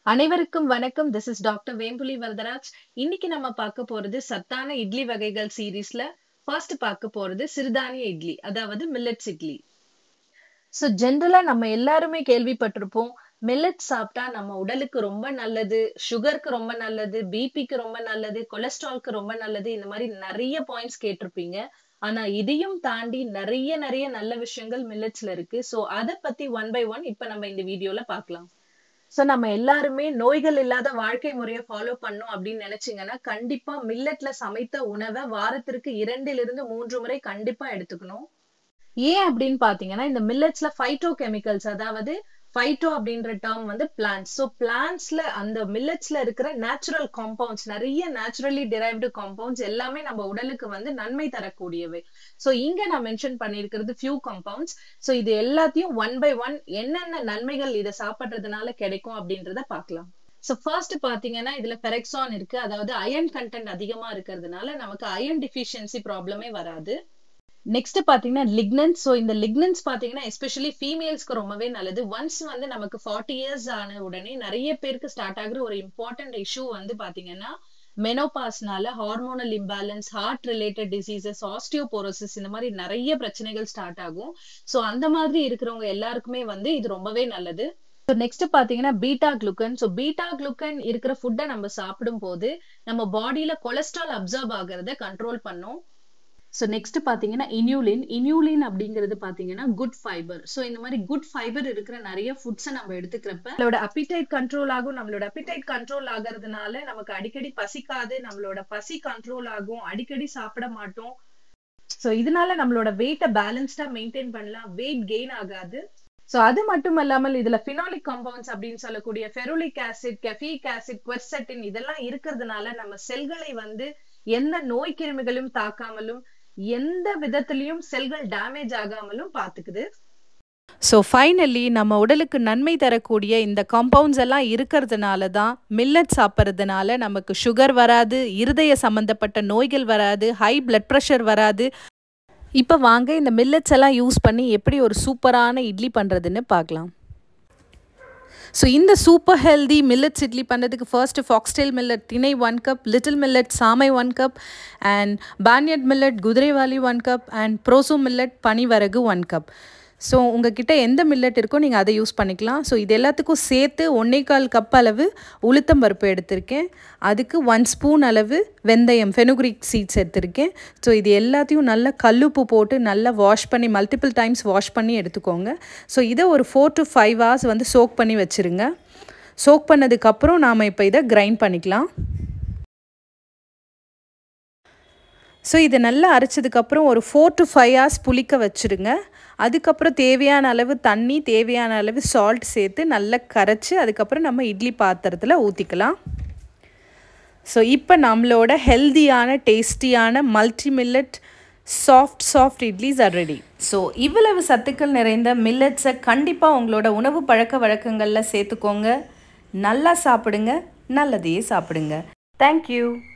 அனைவருக்கும் வணக்கம் this is doctor Vembuli Varadaraj இன்னைக்கு நம்ம பார்க்க போறது சத்தான இட்லி வகைகள் சீரீஸ்ல ஃபர்ஸ்ட் பார்க்க போறது சிறுதானிய இட்லி அதாவது மில்லட்ஸ் இட்லி ஸோ ஜென்ரலா நம்ம எல்லாருமே கேள்விப்பட்டிருப்போம் மில்லட் சாப்பிட்டா நம்ம உடலுக்கு ரொம்ப நல்லது சுகருக்கு ரொம்ப நல்லது பிபிக்கு ரொம்ப நல்லது கொலஸ்ட்ரால்க்கு ரொம்ப நல்லது இந்த மாதிரி நிறைய பாயிண்ட்ஸ் கேட்டிருப்பீங்க ஆனா இதையும் தாண்டி நிறைய நிறைய நல்ல விஷயங்கள் மில்லட்ஸ்ல இருக்கு ஸோ அதை பத்தி ஒன் பை ஒன் இப்ப நம்ம இந்த வீடியோல பார்க்கலாம் சோ நம்ம எல்லாருமே நோய்கள் இல்லாத வாழ்க்கை முறையை ஃபாலோ பண்ணோம் அப்படின்னு நினைச்சீங்கன்னா கண்டிப்பா மில்லட்ல சமைத்த உணவை வாரத்திற்கு இரண்டிலிருந்து மூன்று முறை கண்டிப்பா எடுத்துக்கணும் ஏன் அப்படின்னு பாத்தீங்கன்னா இந்த மில்லட்ஸ்ல ஃபைட்டோ கெமிக்கல்ஸ் அதாவது ஃபைட்டோ அப்படின்ற டேர்ம் வந்து பிளான்ஸ் ஸோ பிளான்ஸ்ல அந்த மில்லட்ஸ்ல இருக்கிற நேச்சுரல் காம்பவுண்ட்ஸ் நிறைய நேச்சுரலி டிரைவ்டு காம்பவுண்ட்ஸ் எல்லாமே நம்ம உடலுக்கு வந்து நன்மை தரக்கூடியவை ஸோ இங்க நான் மென்ஷன் பண்ணியிருக்கிறது ஃபியூ காம்பவுண்ட்ஸ் ஸோ இது எல்லாத்தையும் ஒன் பை ஒன் என்னென்ன நன்மைகள் இதை சாப்பிட்றதுனால கிடைக்கும் அப்படின்றத பார்க்கலாம் ஸோ ஃபர்ஸ்ட் பாத்தீங்கன்னா இதுல பெரெக்சான் இருக்கு அதாவது அயன் கண்டென்ட் அதிகமா இருக்கிறதுனால நமக்கு அயன் டிஃபிஷியன்சி ப்ராப்ளமே வராது நெக்ஸ்ட் பாத்தீங்கன்னா லிக்னன்ஸ் ஸோ இந்த லிக்னன்ஸ் பாத்தீங்கன்னா எஸ்பெஷலி ஃபீமேல்ஸ்க்கு ரொம்பவே நல்லது ஒன்ஸ் வந்து நமக்கு ஃபார்ட்டி இயர்ஸ் ஆன உடனே நிறைய பேருக்கு ஸ்டார்ட் ஆகுற ஒரு இம்பார்ட்டன்ட் இஷ்யூ வந்து பாத்தீங்கன்னா மெனோபாஸ்னால hormonal imbalance heart related diseases osteoporosis இந்த மாதிரி நிறைய பிரச்சனைகள் ஸ்டார்ட் ஆகும் ஸோ அந்த மாதிரி இருக்கிறவங்க எல்லாருக்குமே வந்து இது ரொம்பவே நல்லது ஸோ நெக்ஸ்ட் பாத்தீங்கன்னா beta glucan so beta glucan இருக்கிற ஃபுட்டை நம்ம சாப்பிடும் போது நம்ம பாடியில கொலஸ்ட்ரால் அப்சர்வ் ஆகிறத கண்ட்ரோல் பண்ணும் ஸோ நெக்ஸ்ட் பாத்தீங்கன்னா இன்யூலின் இன்யூலின் அப்படிங்கிறது பாத்தீங்கன்னா குட் ஃபைபர் ஸோ இந்த மாதிரி குட் ஃபைபர் இருக்கிற நிறைய ஃபுட்ஸை நம்ம எடுத்துக்கிறப்ப நம்மளோட அப்பிடைட் கண்ட்ரோல் ஆகும் நம்மளோட அப்பிடைட் கண்ட்ரோல் ஆகிறதுனால நமக்கு அடிக்கடி பசிக்காது நம்மளோட பசி கண்ட்ரோல் ஆகும் அடிக்கடி சாப்பிட மாட்டோம் ஸோ இதனால நம்மளோட வெயிட்டை பேலன்ஸ்டா மெயின்டைன் பண்ணலாம் வெயிட் கெயின் ஆகாது ஸோ அது மட்டும் இல்லாமல் இதுல பினாலிக் காம்பவுண்ட்ஸ் அப்படின்னு சொல்லக்கூடிய ferulic acid caffeic acid quercetin இதெல்லாம் இருக்கிறதுனால நம்ம செல்களை வந்து எந்த நோய் கிருமிகளும் தாக்காமலும் எந்த விதத்திலையும் செல்கள் டேமேஜ் ஆகாமலும் பாத்துக்குது ஸோ ஃபைனலி நம்ம உடலுக்கு நன்மை தரக்கூடிய இந்த காம்பவுண்ட்ஸ் எல்லாம் இருக்கிறதுனால தான் மில்லட் சாப்பிட்றதுனால நமக்கு சுகர் வராது இருதய சம்மந்தப்பட்ட நோய்கள் வராது ஹை பிளட் ப்ரெஷர் வராது இப்போ வாங்க இந்த மில்லட்ஸ் எல்லாம் யூஸ் பண்ணி எப்படி ஒரு சூப்பரான இட்லி பண்ணுறதுன்னு பார்க்கலாம் ஸோ இந்த சூப்பர் ஹெல்தி மில்லட்ஸ் இட்லி பண்ணுறதுக்கு ஃபர்ஸ்ட்டு ஃபாக்ஸ்டெயில் மில்லட் திணை ஒன் கப் லிட்டில் மில்லட் சாமை one cup and barnyard millet குதிரைவாலி one cup and proso millet பனிவரகு ஒன் கப் ஸோ உங்ககிட்ட எந்த மில்லட் இருக்கோ நீங்கள் அதை யூஸ் பண்ணிக்கலாம் ஸோ இது எல்லாத்துக்கும் சேர்த்து ஒன்றே கால் கப் அளவு உளுத்தம் பருப்பு எடுத்திருக்கேன் அதுக்கு ஒன் ஸ்பூன் அளவு வெந்தயம் ஃபெனுக்ரிக் சீட்ஸ் எடுத்திருக்கேன் ஸோ இது எல்லாத்தையும் நல்லா கல்லுப்பு போட்டு நல்லா வாஷ் பண்ணி மல்டிபிள் டைம்ஸ் வாஷ் பண்ணி எடுத்துக்கோங்க ஸோ இதை ஒரு ஃபோர் டு ஃபைவ் ஹவர்ஸ் வந்து சோக் பண்ணி வச்சுருங்க சோக் பண்ணதுக்கப்புறம் நாம் இப்போ இதை கிரைண்ட் பண்ணிக்கலாம் ஸோ இதை நல்லா அரைச்சதுக்கப்புறம் ஒரு ஃபோர் டு ஃபைவ் ஹவர்ஸ் புளிக்க வச்சுருங்க அதுக்கப்புறம் தேவையான அளவு தண்ணி தேவையான அளவு சால்ட் சேர்த்து நல்லா கரைச்சி அதுக்கப்புறம் நம்ம இட்லி பாத்திரத்தில் ஊற்றிக்கலாம் ஸோ இப்போ நம்மளோட ஹெல்தியான டேஸ்டியான multi millet soft soft idlis are ready so இவ்வளவு சத்துக்கள் நிறைந்த மில்லட்ஸை கண்டிப்பாக உங்களோட உணவு பழக்க வழக்கங்களில் சேர்த்துக்கோங்க நல்லா சாப்பிடுங்க நல்லதையே சாப்பிடுங்க தேங்க்யூ